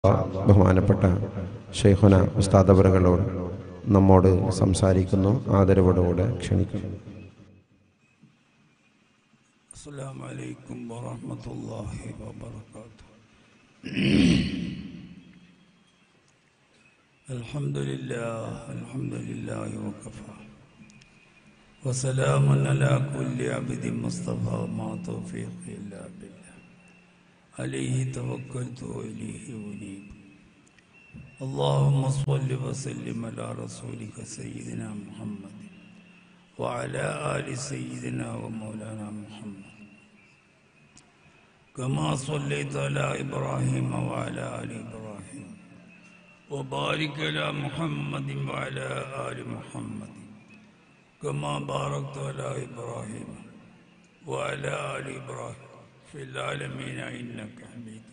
ബഹുമാനപ്പെട്ട ഷെയ്ഖുന ഉസ്താദവറുകളോട് നമ്മോട് സംസാരിക്കുന്നു ആദരവോടുകൂടെ ക്ഷണിക്കുന്നു السلام عليكم ورحمة الله وبركاته الحمد لله الحمد لله وكفى وسلام على كل عبد مصطفى ما توفيق إلا بالله عليه توكلت وإليه أنيب اللهم صل وسلم على رسولك سيدنا محمد وعلى آل سيدنا ومولانا محمد كما صليت على إبراهيم وعلى آل إبراهيم وبارك على محمد وعلى آل محمد كما باركت على إبراهيم وعلى آل إبراهيم في العالمين إنك حميد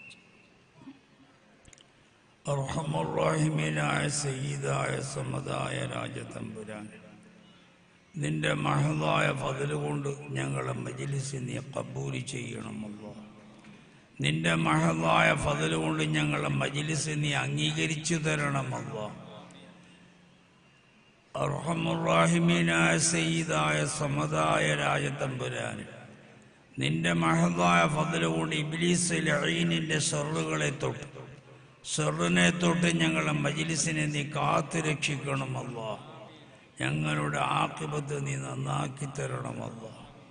أرحم الراحمين يا سيدا يا സമദായ يا രാജതമ്പുരാൻ നിന്റെ മഹതായ ഫതില് കൊണ്ട് ഞങ്ങളെ മജിലിസ് നീ കബൂലി ചെയ്യണമല്ലോ നിന്റെ മഹതായ ഫതില് കൊണ്ട് ഞങ്ങളെ മജിലിസ് നീ അംഗീകരിച്ചു തരണമല്ലോ അർഹമുറാഹിമീനായ സയ്യിദായ സമതായ രാജതമ്പുരാന് നിന്റെ മഹതായ ഫതില് കൊണ്ട് ഇബ്ലീസ് ലഈനിന്റെ ഷെറുകളെ തൊട്ട് ഷെറിനെ തൊട്ട് ഞങ്ങളെ മജിലിസിനെ നീ കാത്തു രക്ഷിക്കണമല്ലോ ഞങ്ങളുടെ ആക്കിബത്ത് നീ നന്നാക്കി തരണമല്ല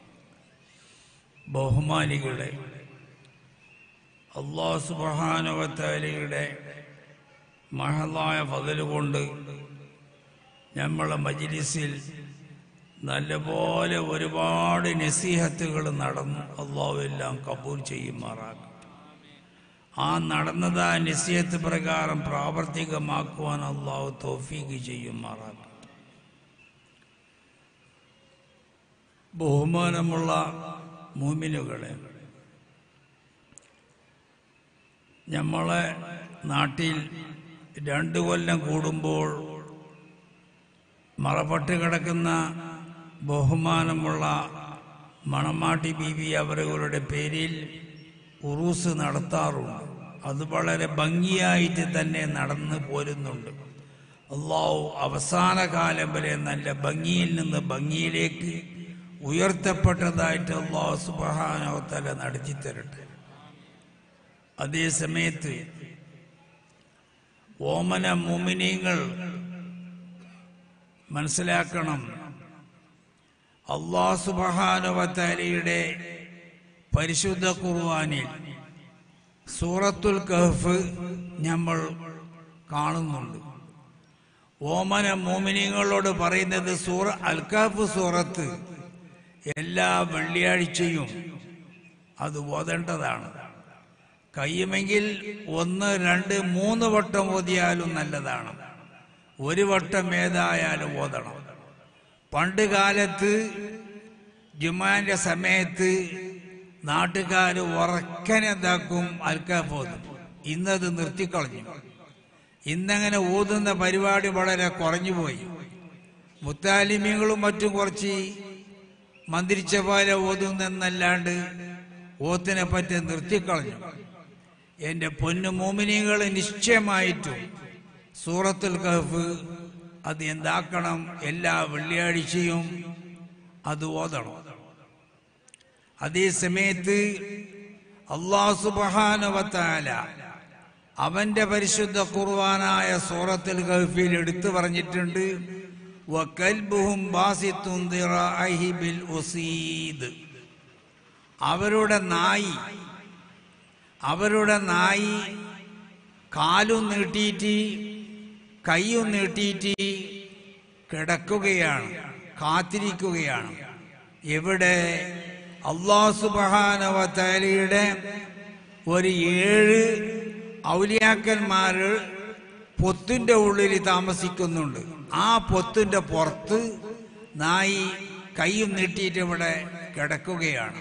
ബഹുമാനികളെ അള്ളാഹു സുബാനവത്താലിയുടെ മഹളായ ഫതല് കൊണ്ട് നമ്മളെ മജിലിസിൽ നല്ലപോലെ ഒരുപാട് നസീഹത്തുകൾ നടന്നു അള്ളാഹു എല്ലാം കബൂൽ ചെയ്യുമാറാകും ആ നടന്നത് ആ നസീഹത്ത് പ്രകാരം പ്രാവർത്തികമാക്കുവാൻ അള്ളാഹു തോഫീക്ക് ചെയ്യുമാറാകും ബഹുമാനമുള്ള മൂമിനുകളെ നമ്മളെ നാട്ടിൽ രണ്ടു കൊല്ലം കൂടുമ്പോൾ മറപ്പെട്ട് കിടക്കുന്ന ബഹുമാനമുള്ള മണമാട്ടി ബീവി അവരുടെ പേരിൽ ഉറൂസ് നടത്താറുണ്ട് അത് വളരെ ഭംഗിയായിട്ട് തന്നെ നടന്നു പോരുന്നുണ്ട് അള്ളാഹു അവസാന കാലം വരെ നല്ല ഭംഗിയിൽ നിന്ന് ഭംഗിയിലേക്ക് ഉയർത്തപ്പെട്ടതായിട്ട് അള്ളാഹു സുബാനോത്തല നടത്തി തരട്ടെ അതേ സമയത്ത് ഓമന മുമിനീങ്ങൾ മനസ്സിലാക്കണം അള്ളാഹു സുബാനുവത്തലയുടെ പരിശുദ്ധ കുർവാനിൽ സൂറത്തുൽ കഹഫ് നമ്മൾ കാണുന്നുണ്ട് ഓമന മോമിനിങ്ങളോട് പറയുന്നത് സൂറ അൽക്കാഫ് സൂറത്ത് എല്ലാ വെള്ളിയാഴ്ചയും അത് ഓതേണ്ടതാണ് കഴിയുമെങ്കിൽ ഒന്ന് രണ്ട് മൂന്ന് വട്ടം ഓതിയാലും നല്ലതാണ് ഒരു വട്ടം ഏതായാലും ഓതണം പണ്ട് കാലത്ത് ജുമാന്റെ സമയത്ത് നാട്ടുകാർ ഉറക്കനെന്താക്കും അൽക്കാഫ് ഓതും ഇന്നത് നിർത്തിക്കളഞ്ഞു ഇന്നങ്ങനെ ഊതുന്ന പരിപാടി വളരെ കുറഞ്ഞുപോയി മുത്താലിമ്യങ്ങളും മറ്റും കുറച്ച് മന്ത്രിച്ച പോലെ ഓതുന്നെന്നല്ലാണ്ട് ഓത്തിനെ പറ്റി നിർത്തിക്കളഞ്ഞു എന്റെ പൊന്നു മോമിനികൾ നിശ്ചയമായിട്ടും സൂറത്തുൽ കഹഫ് അത് എന്താക്കണം എല്ലാ വെള്ളിയാഴ്ചയും അത് ഓതണം അതേ സമയത്ത് അള്ളാഹു സുബാനുവത്താല അവന്റെ പരിശുദ്ധ കുർവാനായ സൂറത്തുൽ കഹഫിൽ എടുത്തു പറഞ്ഞിട്ടുണ്ട് വകൽബുഹും ബാസിത്തുൻ ദിറാഇഹി ബിൽ ഉസീദ് അവരുടെ നായി അവരുടെ നായി കാലും നീട്ടിയിട്ട് കൈയും നീട്ടിയിട്ട് കിടക്കുകയാണ് കാത്തിരിക്കുകയാണ് എവിടെ അള്ളാഹു സുബാനവത്തലയുടെ ഒരു ഏഴ് ഔലിയാക്കന്മാർ പൊത്തിന്റെ ഉള്ളിൽ താമസിക്കുന്നുണ്ട് ആ പൊത്തിന്റെ പുറത്ത് നായി കൈയും നീട്ടിയിട്ട് ഇവിടെ കിടക്കുകയാണ്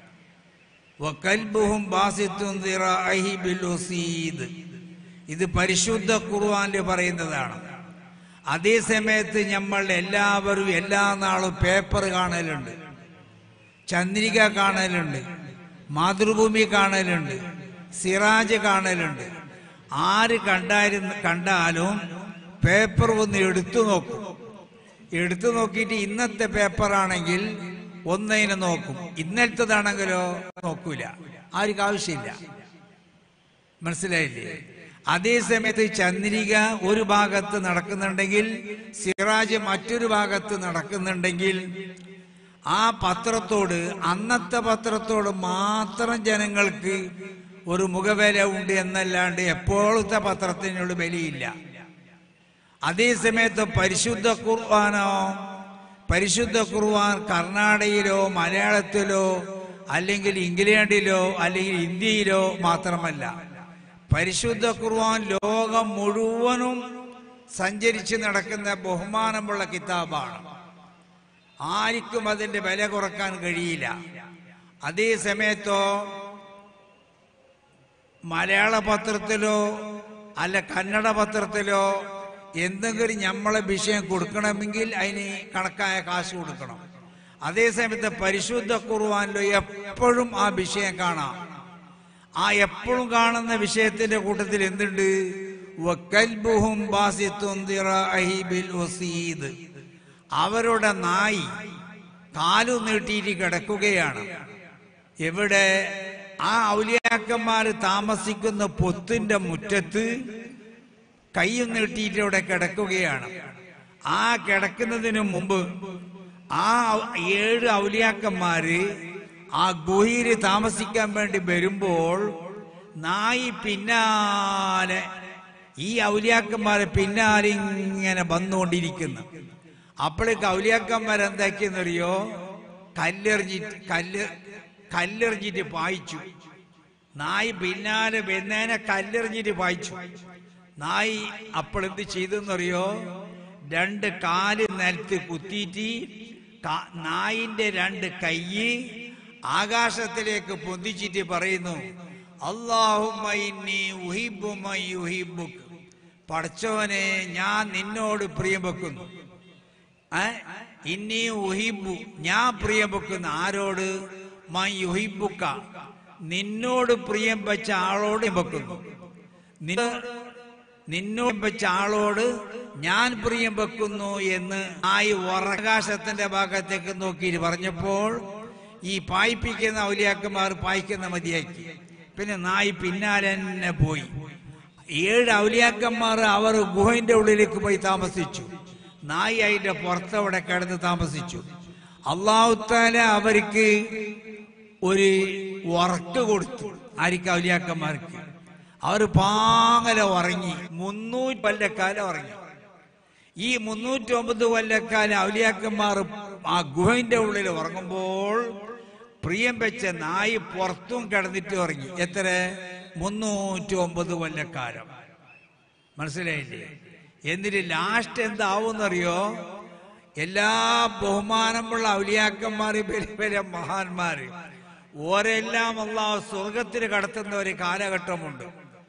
വകൽബുഹും ബാസിത്തുൻ ദിറാഇഹി ബിൽ ഉസീദ് ഇത് പരിശുദ്ധ ഖുർആനിൽ പറയുന്നതാണ് അതേ സമയത്ത് നമ്മൾ എല്ലാവരും എല്ലാ നാളും പേപ്പർ കാണലുണ്ട് ചന്ദ്രിക കാണലുണ്ട് മാതൃഭൂമി കാണലുണ്ട് സിറാജ് കാണലുണ്ട് ആര് കണ്ടായിരുന്നു കണ്ടാലും പേപ്പർ ഒന്ന് എടുത്തു നോക്കും എടുത്തു നോക്കിയിട്ട് ഇന്നത്തെ പേപ്പറാണെങ്കിൽ ഒന്നതിനെ നോക്കും ഇന്നലത്തതാണെങ്കിലോ നോക്കൂല ആർക്കും ആവശ്യമില്ല മനസ്സിലായില്ലേ അതേ സമയത്ത് ചന്ദ്രിക ഒരു ഭാഗത്ത് നടക്കുന്നുണ്ടെങ്കിൽ സിറാജ് മറ്റൊരു ഭാഗത്ത് നടക്കുന്നുണ്ടെങ്കിൽ ആ പത്രത്തോട് അന്നത്തെ പത്രത്തോട് മാത്രം ജനങ്ങൾക്ക് ഒരു മുഖവില ഉണ്ട് എന്നല്ലാണ്ട് എപ്പോഴത്തെ പത്രത്തിനോട് വിലയില്ല അതേ സമയത്ത് പരിശുദ്ധ ഖുർആാനോ പരിശുദ്ധ ഖുർആൻ കർണാടകയിലോ മലയാളത്തിലോ അല്ലെങ്കിൽ ഇംഗ്ലണ്ടിലോ അല്ലെങ്കിൽ ഇന്ത്യയിലോ മാത്രമല്ല പരിശുദ്ധ ഖുർആൻ ലോകം മുഴുവനും സഞ്ചരിച്ച് നടക്കുന്ന ബഹുമാനമുള്ള കിതാബാണ് ആർക്കും അതിന്റെ വില കുറക്കാൻ കഴിയില്ല അതേ സമയത്തോ മലയാള പത്രത്തിലോ അല്ല കന്നഡ പത്രത്തിലോ എന്തെങ്കിലും നമ്മളെ വിഷയം കൊടുക്കണമെങ്കിൽ അതിന് കണക്കായ കാശ് കൊടുക്കണം അതേ സമയത്ത് പരിശുദ്ധ കുറുവാനിലോ എപ്പോഴും ആ വിഷയം കാണാം ആ എപ്പോഴും കാണുന്ന വിഷയത്തിന്റെ കൂട്ടത്തിൽ എന്തുണ്ട് വക്കൽബുഹും ബാസിത്തും ദിറാഇഹി ബിൽ വസീദ്. അവരുടെ നായി കാലു നീട്ടിയിട്ട് കിടക്കുകയാണ് എവിടെ ആ ഔലിയാക്കന്മാര് താമസിക്കുന്ന പൊത്തിന്റെ മുറ്റത്ത് കൈയും നീട്ടിയിട്ട് അവിടെ കിടക്കുകയാണ് ആ കിടക്കുന്നതിന് മുമ്പ് ആ ഏഴ് ഔലിയാക്കന്മാര് ആ ഗുഹയിൽ താമസിക്കാൻ വേണ്ടി വരുമ്പോൾ നായി പിന്നാലെ ഈ ഔലിയാക്കന്മാരെ പിന്നാലെ ഇങ്ങനെ വന്നുകൊണ്ടിരിക്കുന്നു അപ്പോഴേക്ക് ഔലിയാക്കന്മാർ എന്താക്കിയെന്നറിയോ കല്ലെറിഞ്ഞിട്ട് കല്ല് കല്ലെറിഞ്ഞിട്ട് പായിച്ചു നായി പിന്നാലെ വെന്നേനെ കല്ലെറിഞ്ഞിട്ട് പായിച്ചു നായി അപ്പോൾ എന്ത് ചെയ്തെന്നറിയോ രണ്ട് കാല് നിലത്ത് കുത്തിയിട്ട് കാ- നായിന്റെ രണ്ട് കൈ ആകാശത്തിലേക്ക് പൊന്തിച്ചിട്ട് പറയുന്നു അള്ളാഹുമ്മ ഇന്നി ഉഹിബ്ബു മൻ യുഹിബ്ബുക." പടച്ചവനെ ഞാൻ നിന്നോട് പ്രിയം വെക്കുന്നു ഏ? ഇന്നി ഉഹിബു ഞാൻ പ്രിയം വെക്കുന്ന ആരോട് മൻ യുഹിബുക്ക നിന്നോട് പ്രിയം വെച്ച ആളോട് വെക്കുന്നു നിന്ന- നിന്നോട് വെച്ച ആളോട് ഞാൻ പ്രിയം വെക്കുന്നു എന്ന് ആയി ഉറകാശത്തിന്റെ ഭാഗത്തേക്ക് നോക്കിയിട്ട് പറഞ്ഞപ്പോൾ ഈ പായിപ്പിക്കുന്ന ഔലിയാക്കന്മാർ പായിക്കുന്ന മതിയാക്കി പിന്നെ നായി പിന്നാലെ തന്നെ പോയി ഏഴ് ഔലിയാക്കന്മാർ അവർ ഗുഹന്റെ ഉള്ളിലേക്ക് പോയി താമസിച്ചു നായി അതിന്റെ പുറത്തവിടെ കിടന്ന് താമസിച്ചു അള്ളാഹുത്താല അവർക്ക് ഒരു ഉറക്ക് കൊടുത്തു ആർക്ക് ഔലിയാക്കന്മാർക്ക് അവർ പാങ്ങല ഉറങ്ങി മുന്നൂറ്റി കൊല്ലക്കാലം ഉറങ്ങി ഈ മുന്നൂറ്റി ഒമ്പത് കൊല്ലക്കാലം ഔലിയാക്കന്മാർ ആ ഗുഹന്റെ ഉള്ളിൽ ഉറങ്ങുമ്പോൾ പ്രിയം വെച്ച നായി പുറത്തും കിടന്നിട്ട് ഉറങ്ങി എത്ര മുന്നൂറ്റി ഒമ്പത് കൊല്ലക്കാലം മനസ്സിലായില്ലേ എന്നിട്ട് ലാസ്റ്റ് എന്താവുമെന്നറിയോ എല്ലാ ബഹുമാനമുള്ള ഔലിയാക്കന്മാര് വലിയ വലിയ മഹാന്മാര് ഓരെല്ലാം അള്ളാഹു സ്വർഗത്തിൽ കടത്തുന്ന ഒരു കാലഘട്ടമുണ്ട്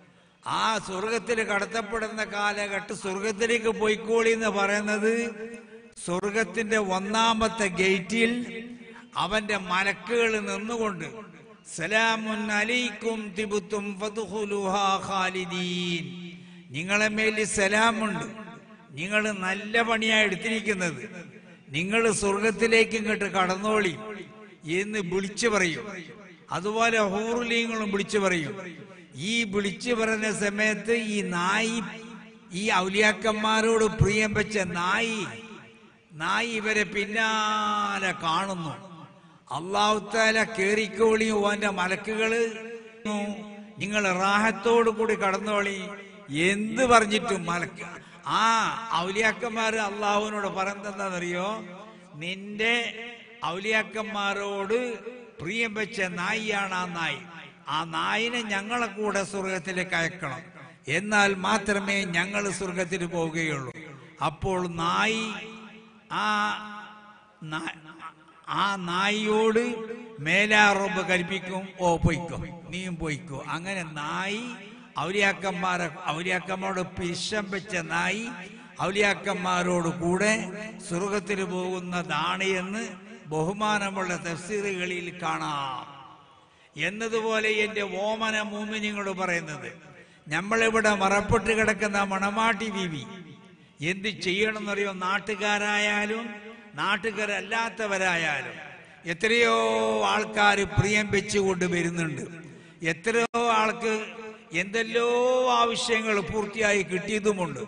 ആ സ്വർഗത്തിൽ കടത്തപ്പെടുന്ന കാലഘട്ടം സ്വർഗത്തിലേക്ക് പോയിക്കോളി എന്ന് പറയുന്നത് സ്വർഗത്തിന്റെ ഒന്നാമത്തെ ഗേറ്റിൽ അവന്റെ മലക്കുകൾ നിന്നുകൊണ്ട് സലാമുൻ അലൈക്കും തിബുത്തും ഫദ്ഖുലുഹാ ഖാലിദീൻ നിങ്ങളെ മേൽ സലാമുണ്ട് നിങ്ങൾ നല്ല പണിയാണ് എടുത്തിരിക്കുന്നത് നിങ്ങൾ സ്വർഗത്തിലേക്ക് ഇങ്ങോട്ട് കടന്നോളി എന്ന് വിളിച്ചു പറയും അതുപോലെ ഹൂറുലീങ്ങളും വിളിച്ചു പറയും ഈ വിളിച്ചു പറയുന്ന സമയത്ത് ഈ നായി ഈ ഔലിയാക്കന്മാരോട് പ്രിയം വെച്ച നായി നായി ഇവരെ പിന്നാലെ കാണുന്നു അള്ളാഹുത്താല കേറിക്കോളി ഓന്റെ മലക്കുകള് നിങ്ങൾ റാഹത്തോടു കൂടി കടന്നോളി എന്ത് പറഞ്ഞിട്ടും മലക്ക് ആ ഔലിയാക്കന്മാര് അള്ളാഹുവിനോട് പറയുന്നതെന്നറിയോ നിന്റെ ഔലിയാക്കന്മാരോട് പ്രിയം വെച്ച നായിയാണ് ആ നായി ആ നായിനെ ഞങ്ങളെ കൂടെ സ്വർഗത്തിലേക്ക് അയക്കണം എന്നാൽ മാത്രമേ ഞങ്ങൾ സ്വർഗത്തിൽ പോവുകയുള്ളൂ അപ്പോൾ നായി ആ നാ- ആ നായിയോട് മേലാറൊമ്പ് കൽപ്പിക്കും ഓ പൊയ്ക്കോ നീയും പൊയ്ക്കോ അങ്ങനെ നായി ഔലിയാക്കന്മാരെ ഔലിയാക്കന്മാരോട് പിശം വെച്ച നായി ഔലിയാക്കന്മാരോട് കൂടെ സ്വർഗത്തിൽ പോകുന്നതാണ് എന്ന് ബഹുമാനമുള്ള തഫ്സീറുകളിൽ കാണാം എന്നതുപോലെ എന്റെ ഓമന മൂമിനിങ്ങളോട് പറയുന്നത് നമ്മളിവിടെ മറപ്പെട്ട് കിടക്കുന്ന മണമാട്ടി ബീവി എന്ത് ചെയ്യണമെന്നറിയോ നാട്ടുകാരായാലും നാട്ടുകാരല്ലാത്തവരായാലും എത്രയോ ആൾക്കാർ പ്രിയം വെച്ചുകൊണ്ട് വരുന്നുണ്ട് എത്രയോ ആൾക്ക് എന്തെല്ലോ ആവശ്യങ്ങൾ പൂർത്തിയായി കിട്ടിയതുമുണ്ട്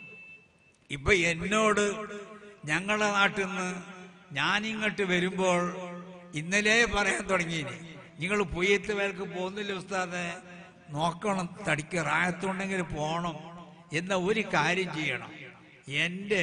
ഇപ്പൊ എന്നോട് ഞങ്ങളുടെ നാട്ടിൽ നിന്ന് ഞാനിങ്ങോട്ട് വരുമ്പോൾ ഇന്നലെ പറയാൻ തുടങ്ങി നിങ്ങൾ പൊയ്യത്ത് പേർക്ക് പോകുന്നില്ല ഉസ്താദെ നോക്കണം തടിക്ക് റായത്തുണ്ടെങ്കിൽ പോണം എന്ന ഒരു കാര്യം ചെയ്യണം എൻ്റെ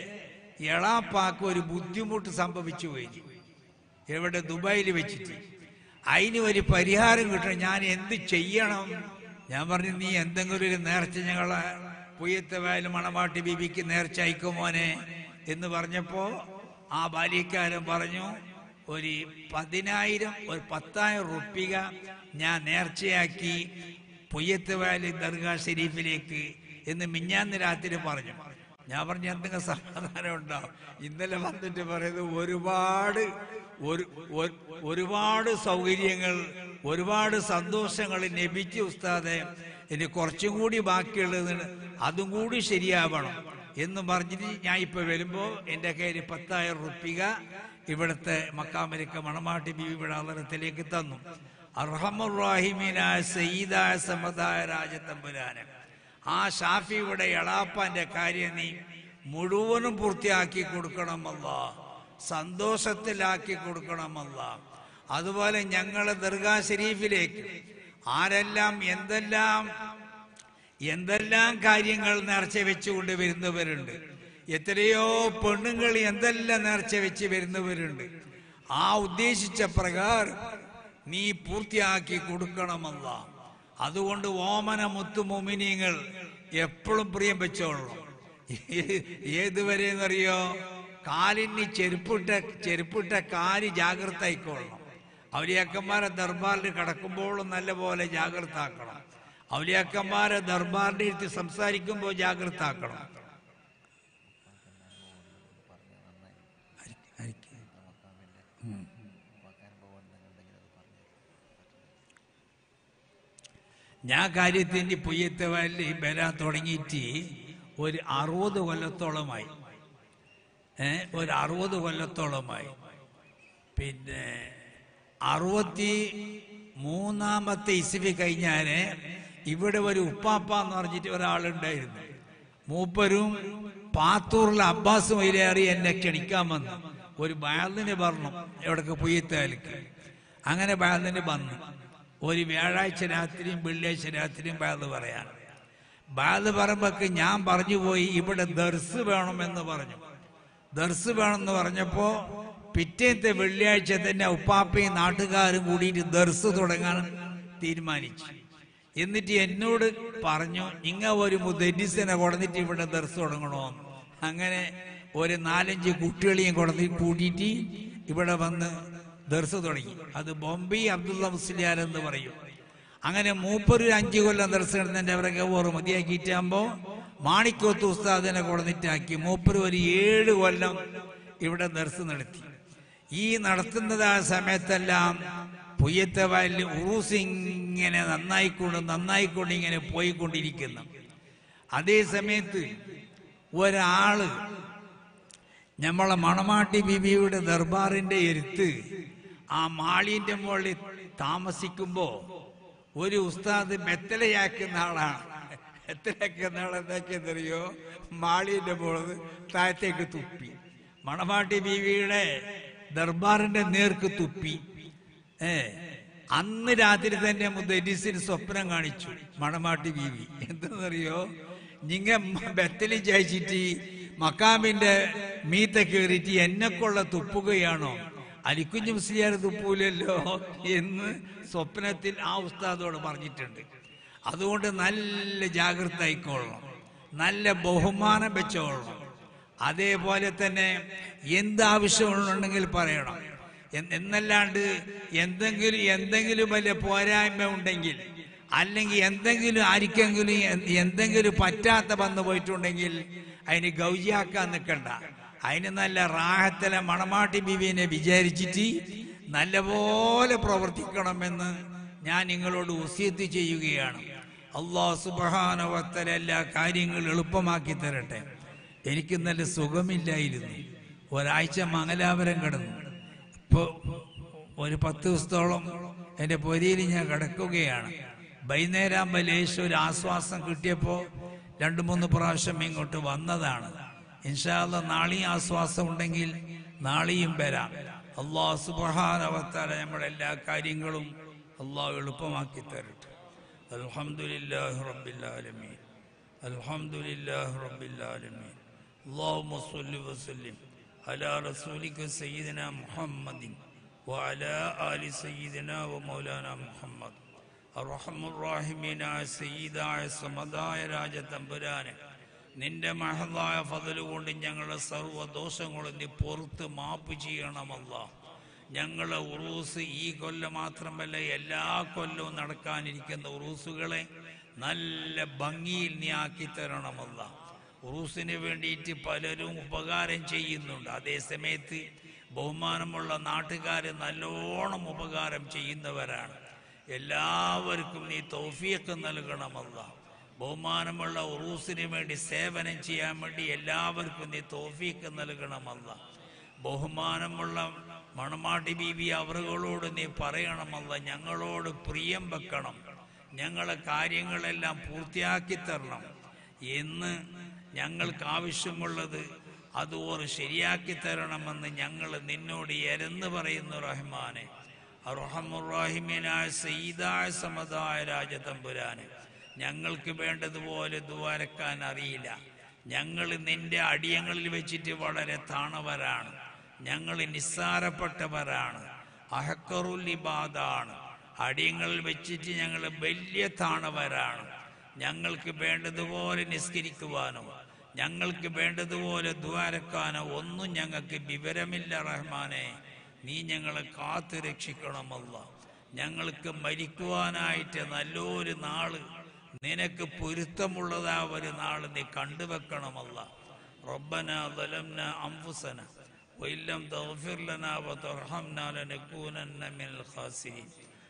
എളാപ്പാക്ക് ഒരു ബുദ്ധിമുട്ട് സംഭവിച്ചു പോയി എവിടെ ദുബായിൽ വെച്ചിട്ട് അതിന് ഒരു പരിഹാരം കിട്ടണം ഞാൻ എന്ത് ചെയ്യണം ഞാൻ പറഞ്ഞു നീ എന്തെങ്കിലും ഒരു നേർച്ച ഞങ്ങളെ പുയ്യത്തെ വയൽ മണവാട്ടി ബീബിക്ക് നേർച്ച അയക്കും മോനെ എന്ന് പറഞ്ഞപ്പോ ആ ബാല്യക്കാരൻ പറഞ്ഞു ഒരു പതിനായിരം ഒരു പത്തായിരം റുപ്പിക ഞാൻ നേർച്ചയാക്കി പൊയ്യത്ത് വയൽ ദർഗാ ഷെരീഫിലേക്ക് എന്ന് മിഞ്ഞാന്ന് രാത്രി പറഞ്ഞു ഞാൻ പറഞ്ഞ എന്തെങ്കിലും സമാധാനം ഉണ്ടാവും ഇന്നലെ വന്നിട്ട് പറയുന്നത് ഒരുപാട് ഒരു ഒരു- ഒരുപാട് സൗകര്യങ്ങൾ ഒരുപാട് സന്തോഷങ്ങൾ ലഭിച്ചു ഉസ്താദെ ഇനി കുറച്ചും കൂടി ബാക്കിയുള്ളത് അതും കൂടി ശരിയാവണം എന്ന് പറഞ്ഞിട്ട് ഞാൻ ഇപ്പൊ വരുമ്പോ എന്റെ കയ്യിൽ പത്തായിരം റുപ്പിക ഇവിടുത്തെ മക്കാമരിക്ക മണമാട്ടി ബീവി ഇവിടെ അലറത്തിലേക്ക് തന്നു അർഹമുറാഹിമീനായ സയ്യിദായ സമതായ രാജത്തമ്പുരാന് ആ ഷാഫിയുടെ എളാപ്പാന്റെ കാര്യം നീ മുഴുവനും പൂർത്തിയാക്കി കൊടുക്കണമല്ല സന്തോഷത്തിലാക്കി കൊടുക്കണമല്ല അതുപോലെ ഞങ്ങൾ ദർഗാ ഷരീഫിലേക്ക് ആരെല്ലാം എന്തെല്ലാം എന്തെല്ലാം കാര്യങ്ങൾ നേർച്ച വെച്ചുകൊണ്ട് വരുന്നവരുണ്ട് എത്രയോ പെണ്ണുങ്ങൾ എന്തെല്ലാം നേർച്ച വെച്ച് വരുന്നവരുണ്ട് ആ ഉദ്ദേശിച്ച പ്രകാരം നീ പൂർത്തിയാക്കി കൊടുക്കണമല്ല അതുകൊണ്ട് ഓമന മുത്തു മൊമിനിയങ്ങൾ എപ്പോഴും പ്രിയം വെച്ചോളണം ഏതുവരെ എന്നറിയോ കാലിന് ചെരുപ്പിട്ട ചെരുപ്പിട്ട കാല് ജാഗ്രത ആയിക്കൊള്ളണം ഔലിയാക്കന്മാരെ ദർബാറിൽ കിടക്കുമ്പോഴും നല്ലപോലെ ജാഗ്രത ആക്കണം ഔലിയാക്കന്മാരെ ദർബാറിന്റെ ഇരുത്തി സംസാരിക്കുമ്പോൾ ജാഗ്രത ആക്കണം ഞാൻ കാര്യത്തിന്റെ പൊയ്യത്തെ വയലിൽ വരാൻ തുടങ്ങിയിട്ട് ഒരു അറുപത് കൊല്ലത്തോളമായി ഏ ഒരു അറുപത് കൊല്ലത്തോളമായി പിന്നെ അറുപത്തി മൂന്നാമത്തെ ഇസ്വി കഴിഞ്ഞാല് ഇവിടെ ഒരു ഉപ്പാപ്പ എന്ന് പറഞ്ഞിട്ട് ഒരാളുണ്ടായിരുന്നു മൂപ്പരും പാത്തൂറിലെ അബ്ബാസ് മൈലേറി എന്നെ ക്ഷണിക്കാൻ വന്നു ഒരു ബാലിന് പറഞ്ഞു എവിടേക്ക് പുയ്യത്താലിക്ക് അങ്ങനെ ബാലിന് വന്നു ഒരു വ്യാഴാഴ്ച രാത്രിയും വെള്ളിയാഴ്ച രാത്രിയും ബാല് പറയാൻ ബാല് പറയുമ്പോക്ക് ഞാൻ പറഞ്ഞു പോയി ഇവിടെ ദർസ് വേണമെന്ന് പറഞ്ഞു ദർസ് വേണമെന്ന് പറഞ്ഞപ്പോ പിറ്റേത്തെ വെള്ളിയാഴ്ച തന്നെ ഉപ്പാപ്പയും നാട്ടുകാരും കൂടിയിട്ട് ദർസ് തുടങ്ങാൻ തീരുമാനിച്ചു എന്നിട്ട് എന്നോട് പറഞ്ഞു ഇങ്ങ ഒരു മുദരിസിനെ കൊടുത്തിട്ട് ഇവിടെ ദർസ് തുടങ്ങണമെന്ന് അങ്ങനെ ഒരു നാലഞ്ച് കുട്ടികളെയും കൊടുത്തി കൂട്ടിയിട്ട് ഇവിടെ വന്ന് ദർസ് തുടങ്ങി അത് ബോംബെ അബ്ദുള്ള മുസ്ലിയാർ എന്ന് പറയും അങ്ങനെ മൂപ്പര് അഞ്ചു കൊല്ലം ദർസ് കിടന്നതിന്റെ അവരൊക്കെ ഓറ് മതിയാക്കിയിട്ടാകുമ്പോ മാണിക്കോത്ത് ഉസ്താദിനെ കൊടുത്തിട്ടാക്കി മൂപ്പര് ഒരു ഏഴ് കൊല്ലം ഇവിടെ ദർസ് നടത്തി ഈ നടത്തുന്നത് ആ സമയത്തെല്ലാം പുയ്യത്തെ വയലിൽ ഉറൂസ് ഇങ്ങനെ നന്നായിക്കൊണ്ട് നന്നായിക്കൊണ്ട് ഇങ്ങനെ പോയിക്കൊണ്ടിരിക്കുന്നു അതേ സമയത്ത് ഒരാള് നമ്മളെ മണമാട്ടി ബിബിയുടെ ദർബാറിന്റെ എരുത്ത് ആ മാളിന്റെ മുകളിൽ താമസിക്കുമ്പോ ഒരു ഉസ്താദ് മെത്തലയാക്കുന്ന ആളാണ് മെത്തലയാക്കുന്ന ആൾ എന്താക്കിയെന്നറിയോ മാളിന്റെ മുകളിൽ താഴത്തേക്ക് തുപ്പി മണമാട്ടി ബീവിയുടെ ദർബാറിന്റെ നേർക്ക് തുപ്പി ഏ അന്ന് രാത്രി തന്നെ മുദ്ദരിസിന് സ്വപ്നം കാണിച്ചു മണമാട്ടി ബീവി എന്തെന്നറിയോ നിങ്ങ ബത്തലി ചായച്ചിട്ട് മക്കാമിന്റെ മീത്ത കയറിയിട്ട് എന്നെക്കൊള്ള തുപ്പുകയാണോ അലിക്കുഞ്ഞു മുസ്ലിയാർ തുപ്പൂലല്ലോ എന്ന് സ്വപ്നത്തിൽ ആ ഉസ്താദോട് പറഞ്ഞിട്ടുണ്ട് അതുകൊണ്ട് നല്ല ജാഗ്രത ആയിക്കൊള്ളണം നല്ല ബഹുമാനം വെച്ചോളണം അതേപോലെ തന്നെ എന്ത് ആവശ്യമുണ്ടെങ്കിൽ പറയണം എൻ- എന്നല്ലാണ്ട് എന്തെങ്കിലും എന്തെങ്കിലും വലിയ പോരായ്മ ഉണ്ടെങ്കിൽ അല്ലെങ്കിൽ എന്തെങ്കിലും ആർക്കെങ്കിലും എ- എന്തെങ്കിലും പറ്റാത്ത വന്നു പോയിട്ടുണ്ടെങ്കിൽ അതിന് ഗൗജിയാക്കാൻ നിൽക്കണ്ട അതിന് നല്ല റാഹത്തിലെ മണമാട്ടി ബിബിനെ വിചാരിച്ചിട്ട് നല്ലപോലെ പ്രവർത്തിക്കണമെന്ന് ഞാൻ നിങ്ങളോട് ഉസ്യത്ത് ചെയ്യുകയാണ് അള്ളാഹു സുബഹാനവത്തല എല്ലാ കാര്യങ്ങളും എളുപ്പമാക്കി തരട്ടെ എനിക്ക് നല്ല സുഖമില്ലായിരുന്നു ഒരാഴ്ച മംഗലാപുരം കിടന്നു ഇപ്പോൾ ഒരു പത്ത് ദിവസത്തോളം എൻ്റെ പൊരിയിൽ ഞാൻ കിടക്കുകയാണ് വൈകുന്നേരം ലേശം ഒരു ആശ്വാസം കിട്ടിയപ്പോൾ രണ്ട് മൂന്ന് പ്രാവശ്യം ഇങ്ങോട്ട് വന്നതാണ് ഇൻഷാല്ല നാളെയും ആശ്വാസം ഉണ്ടെങ്കിൽ നാളെയും വരാം അള്ളാഹു സുബഹാനവത്താല നമ്മുടെ എല്ലാ കാര്യങ്ങളും അള്ളാഹു എളുപ്പമാക്കി തരട്ടെ അൽഹംദുലില്ലാഹി റബ്ബിൽ ആലമീൻ അൽഹംദുലില്ലാഹി റബ്ബിൽ ആലമീൻ اللهم صل وسلم على رسولك سيدنا محمد وعلى آل سيدنا ومولانا محمد الرحم الراحمين സയ്യിദായ സമതായ രാജതമ്പുരാനെ നിന്റെ മഹതായ ഫതല് കൊണ്ട് ഞങ്ങളുടെ സർവ്വ ദോഷങ്ങളും നീ പുറത്ത് മാപ്പ് ചെയ്യണമല്ല ഞങ്ങളെ ഉറൂസ് ഈ കൊല്ലം മാത്രമല്ല എല്ലാ കൊല്ലവും നടക്കാനിരിക്കുന്ന ഉറൂസുകളെ നല്ല ഭംഗിയിൽ നീ ആക്കി തരണമല്ല ഉറൂസിന് വേണ്ടിയിട്ട് പലരും ഉപകാരം ചെയ്യുന്നുണ്ട് അതേ സമയത്ത് ബഹുമാനമുള്ള നാട്ടുകാർ നല്ലോണം ഉപകാരം ചെയ്യുന്നവരാണ് എല്ലാവർക്കും നീ തൗഫീഖ് നൽകണമല്ല ബഹുമാനമുള്ള ഉറൂസിന് വേണ്ടി സേവനം ചെയ്യാൻ വേണ്ടി എല്ലാവർക്കും നീ തൗഫീഖ് നൽകണമല്ല ബഹുമാനമുള്ള മണമാട്ടി ബീബി അവറുകളോട് നീ പറയണമല്ല ഞങ്ങളോട് പ്രിയം വെക്കണം ഞങ്ങളെ കാര്യങ്ങളെല്ലാം പൂർത്തിയാക്കി തരണം എന്ന് ഞങ്ങൾക്ക് ആവശ്യമുള്ളത് അത് ഓർ ശരിയാക്കി തരണമെന്ന് ഞങ്ങൾ നിന്നോട് എരന്ന് പറയുന്നു റഹ്മാനെ അർഹമുറാഹിമീനായ സയ്യിദായ സമതായ രാജതമ്പുരാന് ഞങ്ങൾക്ക് വേണ്ടതുപോലെ ദ്വാരക്കാൻ അറിയില്ല ഞങ്ങൾ നിന്റെ അടിയങ്ങളിൽ വെച്ചിട്ട് വളരെ താണവരാണ് ഞങ്ങൾ നിസ്സാരപ്പെട്ടവരാണ് അഹക്കറുലിബാദാണ് അടിയങ്ങളിൽ വെച്ചിട്ട് ഞങ്ങൾ വലിയ താണവരാണ് ഞങ്ങൾക്ക് വേണ്ടതുപോലെ നിസ്കരിക്കുവാനോ ഞങ്ങൾക്ക് വേണ്ടതുപോലെ ദ്വാരക്കാനോ ഒന്നും ഞങ്ങൾക്ക് വിവരമില്ല റഹ്മാനെ നീ ഞങ്ങളെ കാത്തു രക്ഷിക്കണമല്ല ഞങ്ങൾക്ക് മരിക്കുവാനായിട്ട് നല്ലൊരു നാള് നിനക്ക് പൊരുത്തമുള്ളതാ ഒരു നാള് നീ കണ്ടുവെക്കണമല്ല റബ്ബന ظلمنا أنفسنا وإن لم تغفر لنا وترحمنا لنكونن من الخاسرين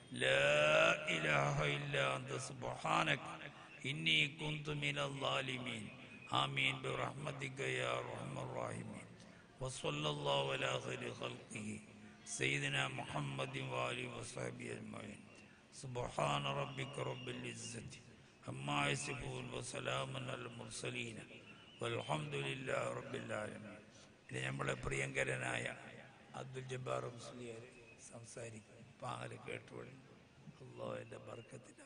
لا إله إلا أنت سبحانك إني كنت من الظالمين آمين برحمتك يا أرحم الراحمين وصلى الله على خير خلقه سيدنا محمد وآله وصحبه أجمعين سبحان ربك رب العزة عما يصفون وسلام على المرسلين والحمد لله رب العالمين ഇത് നമ്മളെ പ്രിയങ്കരനായ അബ്ദുൽ ജബ്ബാർ മുസ്ലിയാർ സംസാരിക്കും പാങ്ങൽ കേട്ടുകൊള്ളി അള്ളാഹുവിൻ്റെ ബർക്കത്തിന്